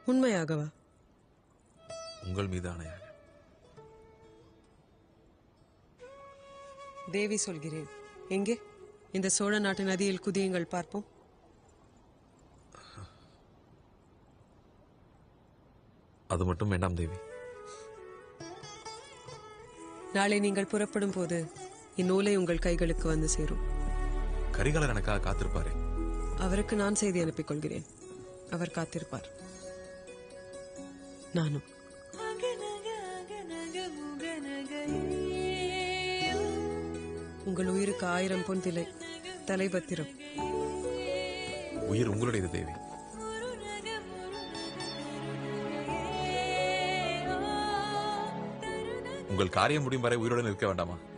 உண்மையாகவா உங்கள் மீது ஆணையாக தேவி சொல்கிறேன் எங்கே இந்த சோழ நாட்டு நதியில் குதியுங்கள் பார்ப்போம் அது மட்டும் வேண்டாம் தேவி நாளை நீங்கள் புறப்படும் போது இந்நூலை உங்கள் கைகளுக்கு வந்து சேரும் கரிகாலர் எனக்காக காத்திருப்பாரே அவருக்கு நான் செய்தி அனுப்பிக் கொள்கிறேன் அவர் காத்திருப்பார் நானும் உங்கள் உயிருக்கு ஆயிரம் பொன் திலை தலைபத்திரம் உயிர் உங்களுடையது தேவி உங்கள் காரியம் முடியும் வரை உயிருடன் இருக்க வேண்டாமா